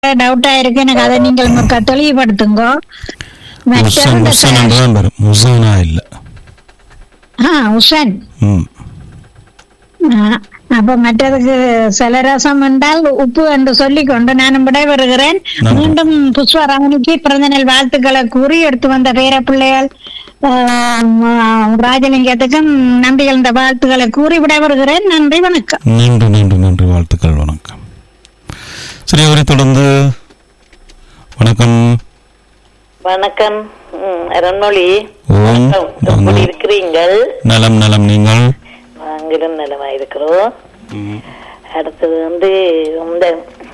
டவுட்டா இருக்கு எனக்கு அதை நீங்கள் ஒருக்கா தெளிவுபடுத்துங்க மற்றது உசன் இந்த உசன் என்றுதான் வரும் உசனா இல்ல ஆ உஷன் ம் ஆ, அப்ப மற்றதுக்கு சலரசம் என்றால் உப்பு என்று சொல்லிக் கொண்டு நானும் விடைபெறுகிறேன் நன்றி. மீண்டும் புஷ்பராமனுக்கு பிறந்த நாள் வாழ்த்துக்களை கூறி எடுத்து வந்த பேர பிள்ளைகள் ராஜலிங்கத்துக்கும் நம்பிகள் இந்த வாழ்த்துக்களை கூறி விடைபெறுகிறேன் நன்றி வணக்கம் நன்றி நன்றி நன்றி வாழ்த்துக்கள் வணக்கம் சரி அவரை தொடர்ந்து வணக்கம் வணக்கம் ம், அருண்மொழி ஓம் வணக்கம். எப்படி வாங்க. இருக்கிறீங்கள் நலம் நலம் நீங்கள் நாங்களும் நலமா இருக்கிறோம் அடுத்தது வந்து இந்த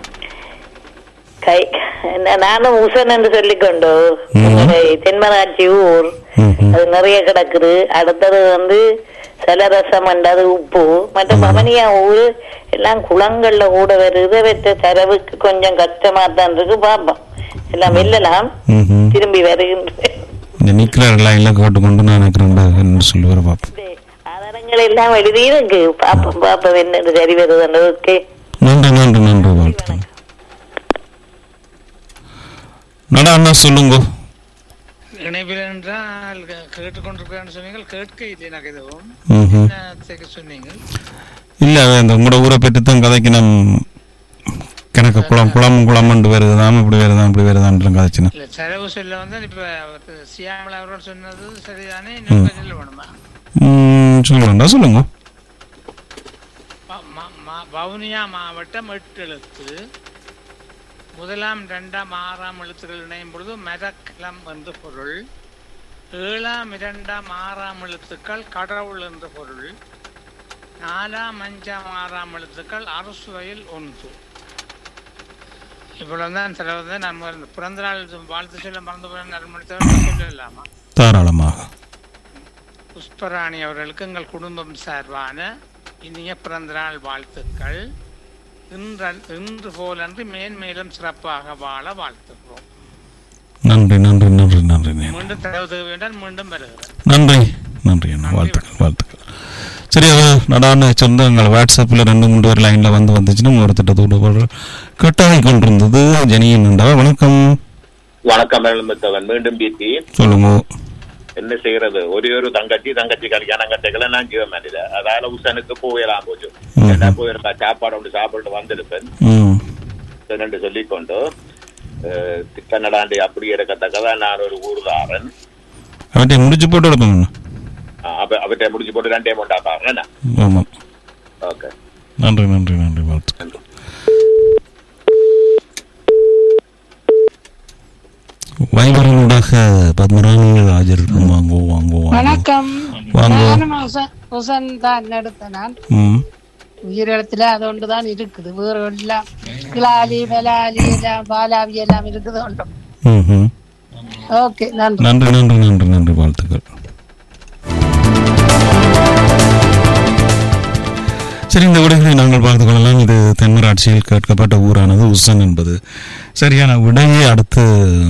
கை என்ன- நானும் உசன் என்று சொல்லிக்கொண்டு ம். உங்களுடைய தென்மராட்சி ஊர் ம்ஹும். அது நிறைய கிடக்குது அடுத்தது வந்து சலரசம் அது உப்பு மற்ற பவனியா ஊரு எல்லாம் குளங்கள்ல கூட வருது வெற்ற தரவுக்கு கொஞ்சம் கஷ்டமா தான் இருக்கு பாப்போம் எல்லாம் வெல்லலாம் ம்ஹும். திரும்பி வருகின்றேன் இந்த நிக்கிறார் லைன்ல கேட்டுக்கொண்டு நான் நினைக்கிறேன் என்று சொல்லுவார் பாப்போம் ஆதாரங்கள் எல்லாம் எழுதி இருக்கு பாப்போம் பாப்போம் என்ன சரி வருதுன்னு ஓகே நன்றி நன்றி நன்றி வாழ்த்துக்கள் நடா அண்ணா சொல்லுங்க இணைப்பில் என்றால் கே- கேட்டுக்கொண்டிருக்கிறேன்னு சொன்னீங்க கேட்க இல்லை எனக்கு எதுவும் ம்ஹும். என்னத்துக்கு சொன்னீங்க இல்ல அது அந்த உங்களோட ஊரை பற்றி தான் கதைக்கு நம் கணக்கு குளம் குளம் குளம்ண்டு வருதுதான் இப்படி வருதான் இப்படி வருதான்ற கதைச்சினா இல்ல செலவு சொல்ல வந்து இப்ப சியாமலா அவர்கள் சொன்னது சரிதானே இன்னும் சொல்ல வேணுமா ம் சொல்லுங்கண்டா சொல்லுங்க ம- ம- ம- வவுனியா மாவட்டம் எட்டு எழுத்து முதலாம் இரண்டாம் ஆறாம் எழுத்துக்கள் இணையும் பொழுது மெதக்கலம் என்று பொருள் ஏழாம் இரண்டாம் ஆறாம் எழுத்துக்கள் கடவுள் என்று பொருள் நாலாம் அஞ்சாம் ஆறாம் எழுத்துக்கள் அரசுவையில் ஒன்று இவ்வளவுதான் சில வந்து நம்ம இந்த பிறந்த நாள் வாழ்த்து சொல்ல மறந்து போன நல்மணித்தவர் சொல்லலாமா தாராளமாக புஷ்பராணி அவர்களுக்கு எங்கள் குடும்பம் சார்பான இனிய பிறந்தநாள் வாழ்த்துக்கள் இன்று இன்று போலன்றி மேன்மேலும் சிறப்பாக வாழ வாழ்த்துக்கிறோம் நன்றி நன்றி நன்றி நன்றி நன்றி மீண்டும் தரவு தேவை என்றால் மீண்டும் வருகிறேன் நன்றி நன்றி அண்ணா வாழ்த்துக்கள் வாழ்த்துக்கள் சரி அது நடான்னு சொந்தங்கள் வாட்ஸ்அப்பில் ரெண்டு மூணு பேர் லைனில் வந்து வந்துச்சுன்னா ஒரு திட்டத்தோடு கட்டாகி கொண்டிருந்தது ஜெனியின் உண்டா வணக்கம் வணக்கம் எழும்பத்தவன் மீண்டும் பீத்தி சொல்லுங்க என்ன செய்யறது ஒரே ஒரு தங்கச்சி தங்கச்சி கல்யாணம் கட்டைகளை நான் ஜீவ மனித அதால உசனுக்கு போயிடலாம் போச்சு ம். என்ன போயிருக்கா சாப்பாடு ஒன்று சாப்பிட்டு வந்திருப்பேன் ம் என்று சொல்லிக்கொண்டு அஹ், கன்னடாண்டி அப்படி இருக்கத்தக்கதான் நான் ஒரு ஊர்தாரன் அவற்றை முடிச்சு போட்டு எடுப்போங்க அஹ், அப்ப அவற்றை முடிச்சு போட்டு ரெண்டே மொண்டா பாருங்க ஆமாம் ஓகே நன்றி நன்றி நன்றி வாழ்த்துக்கள் வைபரனூடாக பத்மராணிகள் ஆஜருக்கும் வாங்கோ வாங்கோ வாங்கோ வணக்கம் வாங்க. நானும் உசன் உசன் தான் எடுத்தேன் நான் ம் உயிரிழத்துல அது ஒன்றுதான் இருக்குது வேறு எல்லாம் கிளாலி வெலாலி எல்லாம் பாலாவி எல்லாம் இருக்குது ஒன்றும் ம் ம் ஓகே நன்றி நன்றி நன்றி நன்றி நன்றி வாழ்த்துக்கள் சரி இந்த விடைகளை நாங்கள் பார்த்து கொள்ளலாம் இது தென்மராட்சியில் கேட்கப்பட்ட ஊரானது உசன் என்பது சரியான விடையை அடுத்து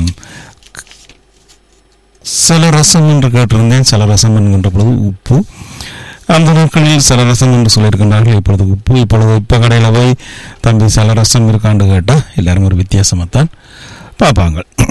சில ரசம் என்று கேட்டிருந்தேன் சில ரசம் என்கின்ற பொழுது உப்பு அந்த நாட்களில் சில ரசம் என்று சொல்லியிருக்கின்றார்கள் இப்பொழுது உப்பு இப்பொழுது இப்போ கடையில் போய் தம்பி சில ரசம் இருக்கான்னு கேட்டால் எல்லாரும் ஒரு வித்தியாசமாகத்தான் பார்ப்பாங்க